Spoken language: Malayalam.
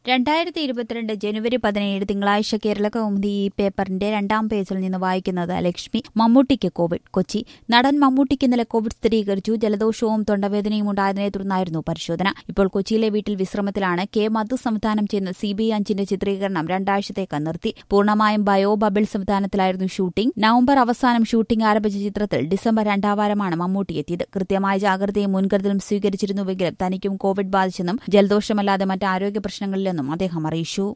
രണ്ടായിരത്തി ഇരുപത്തിരണ്ട് ജനുവരി പതിനേഴ് തിങ്കളാഴ്ച കേരള കൗമുദി ഈ പേപ്പറിന്റെ രണ്ടാം പേജിൽ നിന്ന് വായിക്കുന്നത് ലക്ഷ്മി മമ്മൂട്ടിക്ക് കോവിഡ് കൊച്ചി നടൻ മമ്മൂട്ടിക്ക് ഇന്നലെ കോവിഡ് സ്ഥിരീകരിച്ചു ജലദോഷവും തൊണ്ടവേദനയും ഉണ്ടായതിനെ തുടർന്നായിരുന്നു പരിശോധന ഇപ്പോൾ കൊച്ചിയിലെ വീട്ടിൽ വിശ്രമത്തിലാണ് കെ മധു സംവിധാനം ചെയ്യുന്ന സി ബി അഞ്ചിന്റെ ചിത്രീകരണം രണ്ടാഴ്ചത്തേക്ക് നിർത്തി പൂർണ്ണമായും ബയോ ബബിൾ സംവിധാനത്തിലായിരുന്നു ഷൂട്ടിംഗ് നവംബർ അവസാനം ഷൂട്ടിംഗ് ആരംഭിച്ച ചിത്രത്തിൽ ഡിസംബർ രണ്ടാം വാരമാണ് മമ്മൂട്ടി എത്തിയത് കൃത്യമായ ജാഗ്രതയും മുൻകരുതലും സ്വീകരിച്ചിരുന്നുവെങ്കിലും തനിക്കും കോവിഡ് ബാധിച്ചെന്നും ജലദോഷമല്ലാതെ മറ്റ് ആരോഗ്യ പ്രശ്നങ്ങളില്ലെന്നും അദ്ദേഹം അറിയിച്ചു